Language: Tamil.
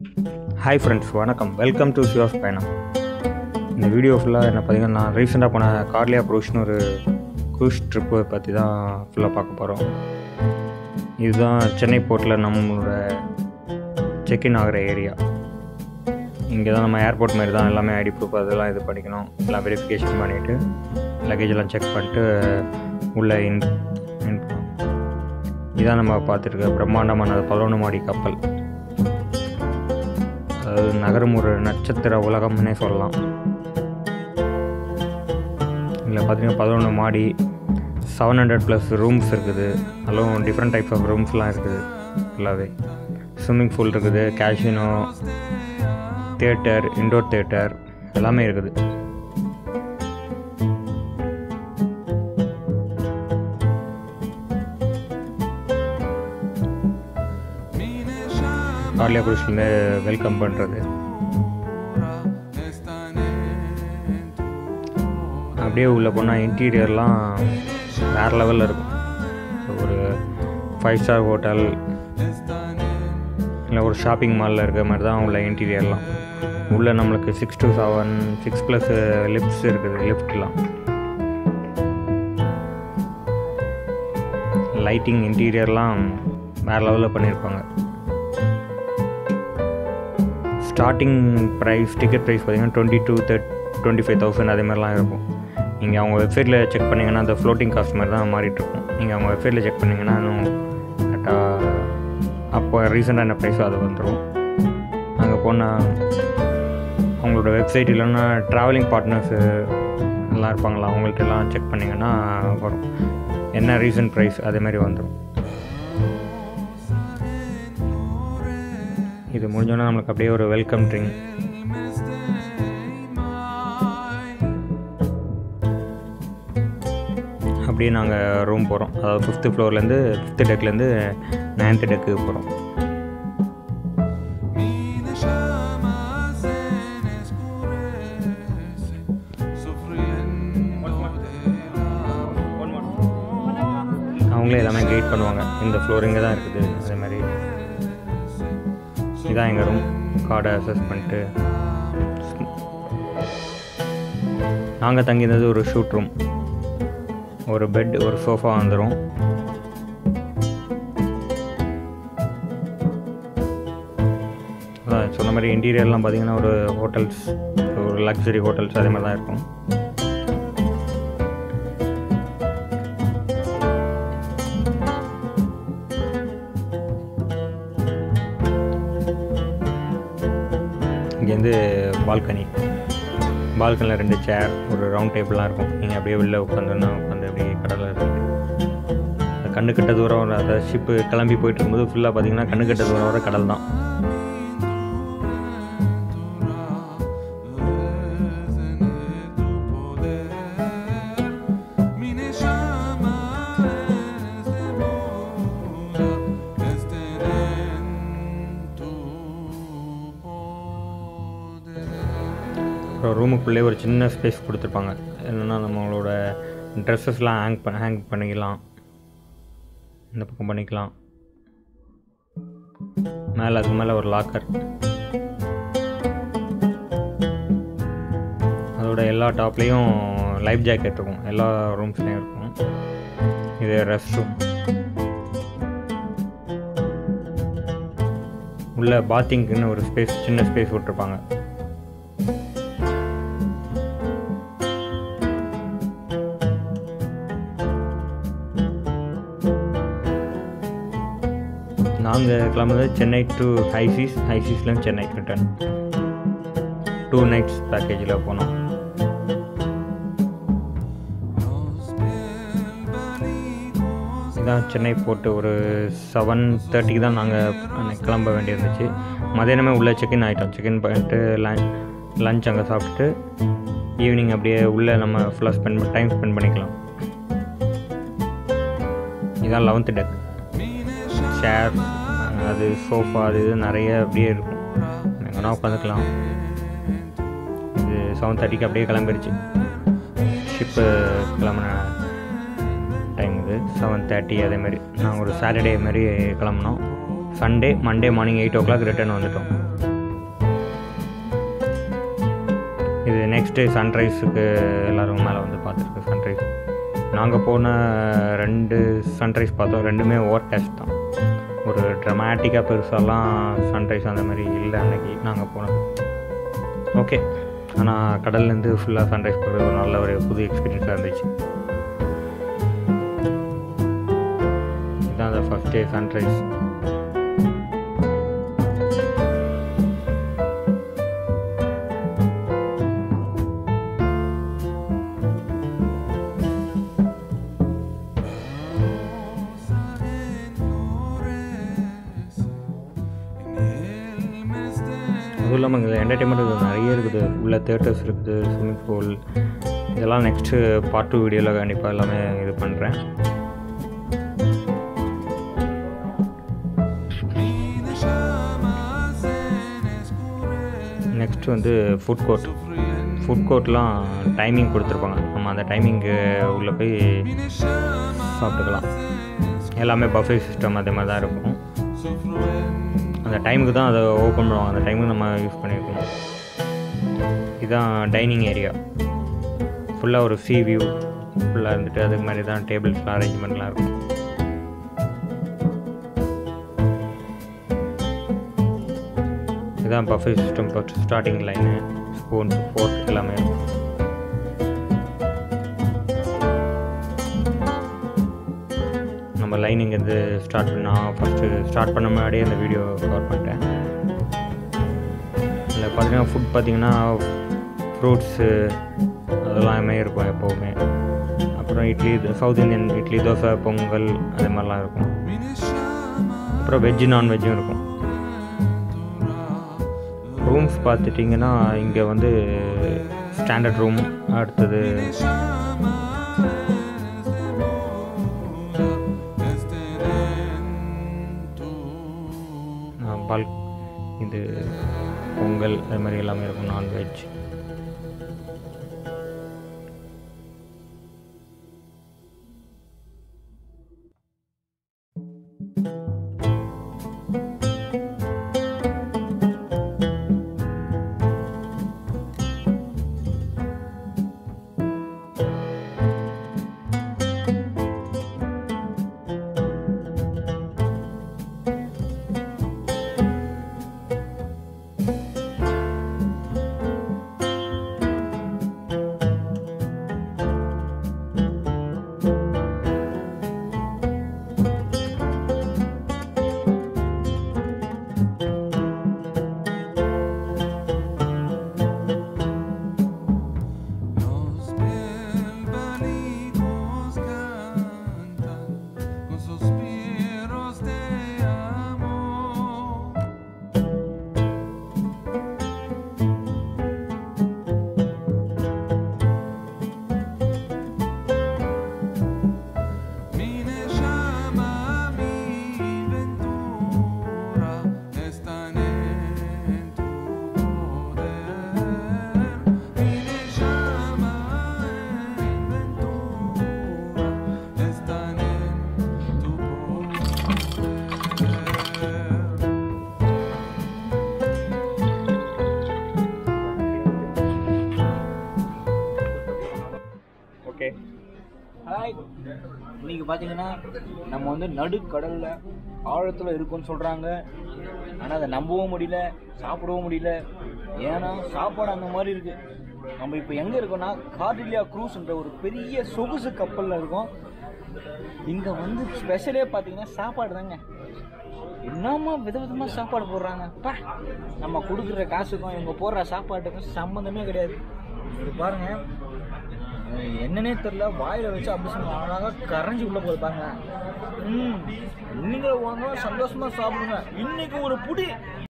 ஹாய் ஃப்ரெண்ட்ஸ் வணக்கம் வெல்கம் டு சிவாஸ் பயணம் இந்த வீடியோ ஃபுல்லாக என்ன பார்த்தீங்கன்னா நான் ரீசெண்டாக போன கார்லியா ப்ரூஷ்னு ஒரு க்ரூஸ் ட்ரிப்பை பற்றி தான் ஃபுல்லாக பார்க்க போகிறோம் இதுதான் சென்னை போர்ட்டில் நம்மளோட செக்இன் ஆகிற ஏரியா இங்கே தான் நம்ம ஏர்போர்ட் மாதிரி தான் எல்லாமே ஐடி ப்ரூஃப் அதெல்லாம் இது பண்ணிக்கணும் எல்லாம் வெரிஃபிகேஷன் பண்ணிவிட்டு லக்கேஜ் எல்லாம் செக் பண்ணிட்டு உள்ளே இன் இன் பண்ணணும். இதான் நம்ம பார்த்துருக்க பிரம்மாண்டமான பதினொன்று மாடி கப்பல் அதாவது நகரும் ஒரு நட்சத்திர உலகம்னே சொல்லலாம் இதில் பார்த்தீங்கன்னா பதினொன்று மாடி செவன் ஹண்ட்ரட் ப்ளஸ் ரூம்ஸ் இருக்குது அதுவும் டிஃப்ரெண்ட் டைப்ஸ் ஆஃப் ரூம்ஸ்லாம் இருக்குது ஃபுல்லாகவே ஸ்விம்மிங் பூல் இருக்குது கேஷினோ தியேட்டர் இண்டோர் தியேட்டர் எல்லாமே இருக்குது கார்லியா குரூஸ்லேருந்து வெல்கம் பண்ணுறது அப்படியே உள்ளே போனால் இன்டீரியர்லாம் வேறு லெவலில் இருக்கும் ஒரு ஃபைவ் ஸ்டார் ஹோட்டல் இல்லை ஒரு ஷாப்பிங் மாலில் இருக்கிற மாதிரி தான் உள்ள இன்டீரியர்லாம் உள்ளே நம்மளுக்கு six to seven six plus lifts இருக்குது லிஃப்ட்லாம் லைட்டிங் இன்டீரியர்லாம் வேறு லெவலில் பண்ணியிருப்பாங்க ஸ்டார்டிங் ப்ரைஸ் டிக்கெட் ப்ரைஸ் பார்த்தீங்கன்னா twenty to thirty twenty five thousand அதே மாதிரிலாம் இருக்கும் நீங்கள் அவங்க வெப்சைட்டில் செக் பண்ணிங்கன்னா அந்த ஃப்ளோட்டிங் காஸ்ட் மாதிரி தான் மாறிட்டு இருக்கும் நீங்கள் அவங்க வெப்சைட்டில் செக் பண்ணிங்கன்னா இன்னும் கரெக்டாக அப்போ ரீசெண்டாக என்ன ப்ரைஸோ அது வந்துடும் அங்கே போனால் அவங்களோட வெப்சைட் இல்லைன்னா ட்ராவலிங் பார்ட்னர்ஸு எல்லாம் இருப்பாங்களா அவங்கள்ட்ட எல்லாம் செக் பண்ணிங்கன்னா வரும் என்ன ரீசன்ட் ப்ரைஸ் அதே மாதிரி வந்துடும் இது முடிஞ்சோன்னா நம்மளுக்கு அப்படியே ஒரு வெல்கம் ட்ரிங்க் அப்படியே நாங்கள் ரூம் போகிறோம் அதாவது ஃபிஃப்த்து ஃப்ளோர்லேருந்து ஃபிஃப்த்து டெக்லேருந்து நைன்த்து டெக்கு போகிறோம் அவங்களே எல்லாமே கைட் பண்ணுவாங்க இந்த ஃப்ளோர் இங்கே தான் இருக்குது அதே மாதிரி இதான் எங்கள் ரூம் கார்டை அசஸ் பண்ணிட்டு நாங்கள் தங்கியிருந்தது ஒரு ஷூட் ரூம் ஒரு பெட் ஒரு சோஃபா வந்துடும் அதான் சொன்ன மாதிரி இன்டீரியர்லாம் பார்த்தீங்கன்னா ஒரு ஹோட்டல்ஸ் ஒரு லக்ஸரி ஹோட்டல்ஸ் அதே மாதிரி தான் இருக்கும் இங்கேருந்து பால்கனி பால்கனியில் ரெண்டு சேர் ஒரு ரவுண்ட் டேபிள்லாம் இருக்கும் நீங்கள் அப்படியே வெளில உட்காந்துன்னா உட்காந்து அப்படியே கடலில் இருக்கு கண்ணு கட்ட தூரம் வர அந்த ஷிப்பு கிளம்பி போயிட்டு இருக்கும்போது ஃபுல்லாக பார்த்தீங்கன்னா கண்ணு கட்ட தூரம் வர கடல் தான் அப்புறம் ரூமுக்குள்ளே ஒரு சின்ன ஸ்பேஸ் கொடுத்துருப்பாங்க என்னென்னா நம்மளோட ட்ரெஸ்ஸஸ்லாம் ஹேங் பண்ண ஹேங் பண்ணிக்கலாம் இந்த பக்கம் பண்ணிக்கலாம் மேலே அதுக்கு மேலே ஒரு லாக்கர் அதோட எல்லா டாப்லேயும் லைஃப் ஜாக்கெட் இருக்கும் எல்லா ரூம்ஸ்லேயும் இருக்கும் இது ரெஸ்ட் ரூம் உள்ள பாத்திங்க்குன்னு ஒரு ஸ்பேஸ் சின்ன ஸ்பேஸ் விட்டுருப்பாங்க நாங்கள் கிளம்புறது சென்னை டு ஹைசீஸ் ஹைசீஸ்லேருந்து சென்னை ரிட்டர்ன் டூ நைட்ஸ் பேக்கேஜில் போனோம் இதான் சென்னை போட்டு ஒரு செவன் தேர்ட்டிக்கு தான் நாங்கள் கிளம்ப வேண்டியிருந்துச்சு மதியானமே உள்ளே செக்இன் ஆகிட்டோம் செக்இன் பண்ணிட்டு லஞ்ச் லஞ்ச் அங்கே சாப்பிட்டுட்டு ஈவினிங் அப்படியே உள்ளே நம்ம ஃபுல்லாக ஸ்பெண்ட் டைம் ஸ்பெண்ட் பண்ணிக்கலாம் இதான் லெவன்த்து டெக் சேர் அது சோஃபா அது இது நிறைய அப்படியே இருக்கும் எங்கன்னா உட்காந்துக்கலாம் இது செவன் தேர்ட்டிக்கு அப்படியே கிளம்பிருச்சு ஷிப்பு கிளம்புன டைம் இது செவன் தேர்ட்டி அதேமாதிரி நாங்கள் ஒரு சாட்டர்டே மாதிரி கிளம்புனோம் Sunday Monday morning eight o'clock return வந்துட்டோம் இது நெக்ஸ்ட் டே சன்ரைஸுக்கு எல்லோரும் மேலே வந்து பார்த்துருக்கு சன்ரைஸ் நாங்கள் போன ரெண்டு சன்ரைஸ் பார்த்தோம் ரெண்டுமே ஓவர் கேஸ்ட் தான் ஒரு ட்ரமாட்டிக்காக பெருசாலாம் சன்ரைஸ் அந்த மாதிரி இல்லை அன்னைக்கு நாங்கள் போனது ஓகே ஆனால் கடல்லேருந்து ஃபுல்லாக சன்ரைஸ் போகிறது ஒரு நல்ல ஒரு புது எக்ஸ்பீரியன்ஸாக இருந்துச்சு இதுதான் அந்த ஃபஸ்ட் டே சன்ரைஸ் அதுவும் இல்லாமல் இங்கே என்டர்டெயின்மெண்ட் நிறைய இருக்குது உள்ள தேட்டர்ஸ் இருக்குது ஸ்விம்மிங் பூல் இதெல்லாம் நெக்ஸ்ட்டு பார்ட் டூ வீடியோவில் கண்டிப்பாக எல்லாமே இது பண்ணுறேன் நெக்ஸ்ட் வந்து ஃபுட் கோர்ட் ஃபுட் கோர்ட்லாம் டைமிங் கொடுத்துருப்பாங்க நம்ம அந்த டைமிங்கு உள்ளே போய் சாப்பிட்டுக்கலாம் எல்லாமே பஃபே சிஸ்டம் அதே மாதிரி தான் இருக்கும் அந்த டைமுக்கு தான் அதை ஓப்பன் பண்ணுவாங்க அந்த டைமுக்கு நம்ம யூஸ் பண்ணியிருக்கணும் இதுதான் டைனிங் ஏரியா ஃபுல்லாக ஒரு சி வியூ ஃபுல்லாக இருந்துட்டு அதுக்கு மாதிரி தான் டேபிள்ஸ்லாம் அரேஞ்ச்மெண்ட்லாம் இருக்கும் இதுதான் buffet system first starting line spoon fork எல்லாமே இருக்கும் நம்ம லைன் இங்கேருந்து ஸ்டார்ட் பண்ணால் ஃபஸ்ட்டு ஸ்டார்ட் பண்ண முன்னாடியே அந்த வீடியோ கவர் பண்ணிட்டேன் இதில் பார்த்தீங்கன்னா ஃபுட் பார்த்தீங்கன்னா ஃப்ரூட்ஸு அதெல்லாமே இருக்கும் எப்போவுமே அப்புறம் இட்லி சவுத் இந்தியன் இட்லி தோசை பொங்கல் அது மாதிரிலாம் இருக்கும் அப்புறம் வெஜ்ஜு நான்வெஜ்ஜும் இருக்கும் ரூம்ஸ் பார்த்துட்டிங்கன்னா இங்கே வந்து ஸ்டாண்டர்ட் ரூம் அடுத்தது பல்க் இது பொங்கல் அது மாதிரி எல்லாமே இருக்கும் non veg Los belbalicos cantan con suspiros de amor. Mine llama mi ventura, están en tu poder. Mine llama en ventura, están en tu poder. Okay hi இன்னைக்கு பார்த்தீங்கன்னா நம்ம வந்து நடுக்கடலில் ஆழத்தில் இருக்குன்னு சொல்கிறாங்க ஆனால் அதை நம்பவும் முடியல சாப்பிடவும் முடியல ஏன்னா சாப்பாடு அந்த மாதிரி இருக்கு நம்ம இப்போ எங்கே இருக்கோம்னா கார்டிலியா க்ரூஸ்ன்ற ஒரு பெரிய சொகுசு கப்பலில் இருக்கோம் இங்கே வந்து ஸ்பெஷலே பார்த்தீங்கன்னா சாப்பாடு தாங்க என்னம்மா விதவிதமாக சாப்பாடு போடுறாங்க பா நம்ம கொடுக்குற காசுக்கும் இவங்க போடுற சாப்பாட்டுக்கும் சம்மந்தமே கிடையாது இது பாருங்க அஹ் என்னன்னே தெரியல வாயில வச்சு அப்படி சொன்ன அழகா கரைஞ்சி உள்ள போகுது பாருங்க ம் நீங்களும் வாங்க சந்தோஷமா சாப்பிடுங்க இன்னைக்கு ஒரு புடி